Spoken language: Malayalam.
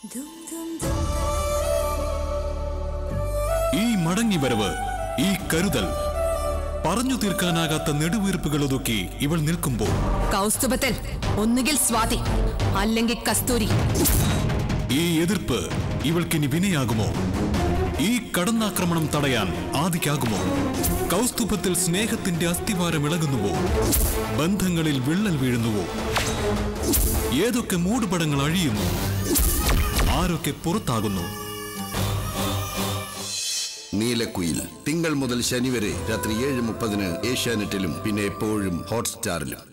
ഈ മടങ്ങിവരവ് ഈ കരുതൽ പറഞ്ഞു തീർക്കാനാകാത്ത നെടുവീർപ്പുകൾ ഒതുക്കി ഇവൾ നിൽക്കുമ്പോൾ കൗസ്തുഭത്തിൽ ഒന്നുകിൽ സ്വാതി അല്ലെങ്കിൽ കസ്തൂരി ഈ എതിർപ്പ് ഇവൾക്കിനി വിനയാകുമോ ഈ കടന്നാക്രമണം തടയാൻ ആദിക്കാകുമോ കൗസ്തുഭത്തിൽ സ്നേഹത്തിന്റെ അസ്ഥിവാരം ഇളകുന്നുവോ ബന്ധങ്ങളിൽ വിള്ളൽ വീഴുന്നുവോ ഏതൊക്കെ മൂടുപടങ്ങൾ അഴിയുന്നു ആരൊക്കെ പുറത്താകുന്നു നീലക്കുയിൽ തിങ്കൾ മുതൽ ശനി വരെ രാത്രി ഏഴ് മുപ്പതിന് ഏഷ്യാനെറ്റിലും പിന്നെ എപ്പോഴും ഹോട്ട്സ്റ്റാറിലും